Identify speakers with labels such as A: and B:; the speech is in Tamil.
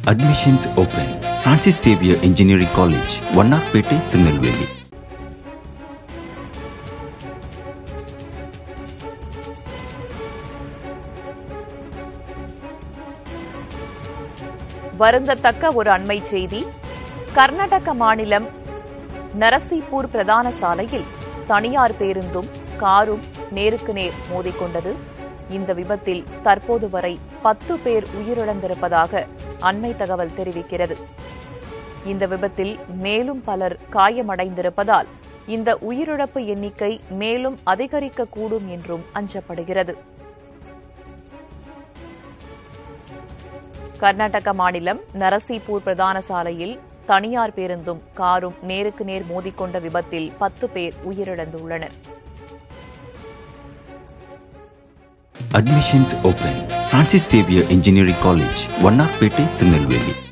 A: Admissions open. Francis Xavier Engineering College, Vannarpete, Tirunelveli.
B: வருந்தத்தக்க ஒரு அண்மை செய்தி கர்நாடக மாநிலம் நரசிப்பூர் பிரதான சாலையில் தனியார் பேருந்தும் காரும் நேருக்கு நேர் மோதிக்கொண்டது இந்த விபத்தில் தற்போது வரை பத்து பேர் உயிரிழந்திருப்பதாக அண்மை தகவல் தெரிவிக்கிறது இந்த விபத்தில் மேலும் பலர் காயமடைந்திருப்பதால் இந்த உயிரிழப்பு எண்ணிக்கை மேலும் அதிகரிக்கக்கூடும் என்றும் அஞ்சப்படுகிறது கர்நாடக மாநிலம் நரசிப்பூர் பிரதான சாலையில் தனியார் பேருந்தும் காரும் நேருக்கு நேர் மோதிக்கொண்ட விபத்தில் பத்து பேர் உயிரிழந்துள்ளனர்
A: Admissions open. Francis Xavier Engineering College, Vannarpete, Tirunelveli.